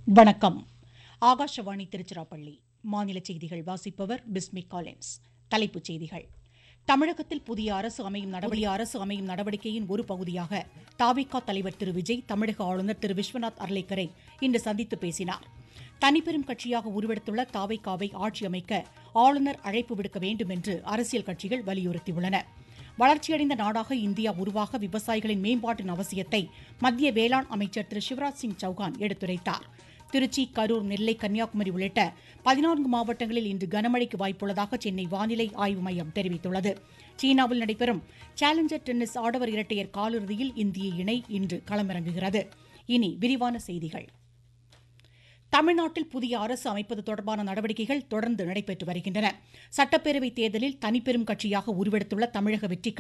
வணக்கம் ஆகாஷவாணி திருச்சிராப்பள்ளி மாநில செய்திகள் வாசிப்பவர் பிஸ்மி காலின்ஸ் தலைப்புச் செய்திகள் தமிழகத்தில் புதிய அரசு அமையும் நடவடிக்கை அரசு அமையும் நடவடிக்கையின் ஒரு பகுதியாக தாவிகா தலைவர் திரு விஜய் தமிழக ஆளுநர் திரு விஸ்வநாத் அர்லேக்கரை இன்று சந்தித்து பேசினார் தனிப்பெரும் கட்சியாக உருவெடுத்துள்ள தாவைக்காவை ஆட்சி அமைக்க ஆளுநர் அழைப்பு விடுக்க வேண்டும் என்று அரசியல் கட்சிகள் வலியுறுத்தியுள்ளன வளர்ச்சியடைந்த நாடாக இந்தியா உருவாக விவசாயிகளின் மேம்பாட்டின் அவசியத்தை மத்திய வேளாண் அமைச்சர் திரு சிவராஜ் சிங் சௌகான் எடுத்துரைத்தார் திருச்சி கரூர் நெல்லை கன்னியாகுமரி உள்ளிட்ட பதினான்கு மாவட்டங்களில் இன்று கனமழைக்கு வாய்ப்புள்ளதாக சென்னை வானிலை ஆய்வு மையம் தெரிவித்துள்ளது சீனாவில் நடைபெறும் சேலஞ்சர் டென்னிஸ் ஆடவர் இரட்டையர் காலிறுதியில் இந்திய இணை இன்று களமிறங்குகிறது இனி விரிவான செய்திகள் தமிழ்நாட்டில் புதிய அரசு அமைப்பது தொடர்பான நடவடிக்கைகள் தொடர்ந்து நடைபெற்று வருகின்றன சட்டப்பேரவைத் தேர்தலில் தனிப்பெரும் கட்சியாக உருவெடுத்துள்ள தமிழக வெற்றிக்